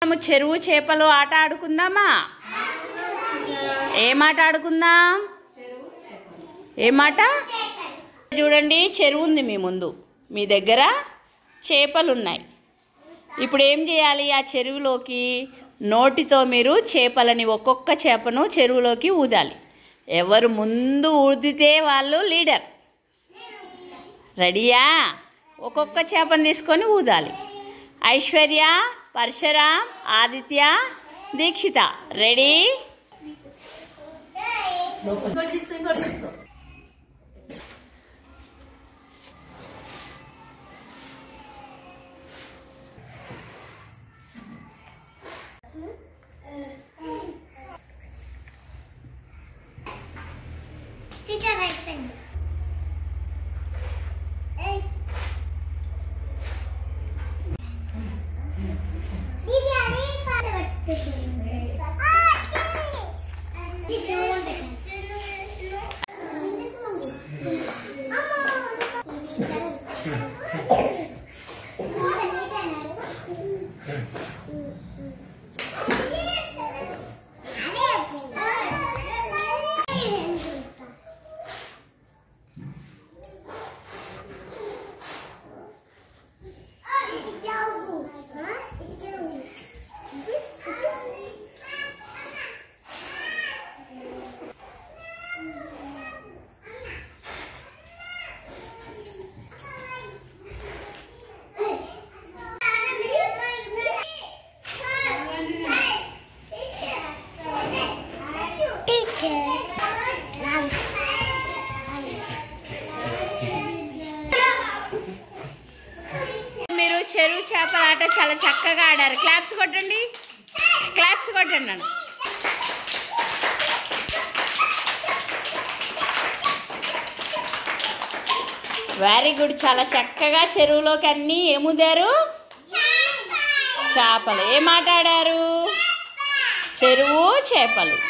మనము చెరువు చేపలు ఆట ఆడుకుందామా ఏం ఆట ఆడుకుందాం ఏమాట చూడండి చెరువు ఉంది మీ ముందు మీ దగ్గర చేపలు ఉన్నాయి ఇప్పుడు ఏం చేయాలి ఆ చెరువులోకి నోటితో మీరు చేపలని ఒక్కొక్క చేపను చెరువులోకి ఊదాలి ఎవరు ముందు ఊదితే వాళ్ళు లీడర్ రెడీయా ఒక్కొక్క చేపను తీసుకొని ఊదాలి ఐశ్వర్య పరశురామ్ ఆదిత్య దీక్షిత రెడీ ఇంకోటి తీసుకో ఇంకోటి తీసుకో టీచర్ అయిపోయింది ఇది అది పాట మీరు చెరువు చేపల ఆట చాలా చక్కగా ఆడారు క్లాప్స్ కొట్టండి క్లాప్స్ కొట్టండి అన్న వెరీ గుడ్ చాలా చక్కగా చెరువులోకి అన్నీ ఏముదారు చేపలు ఏం ఆట ఆడారు చెరువు చేపలు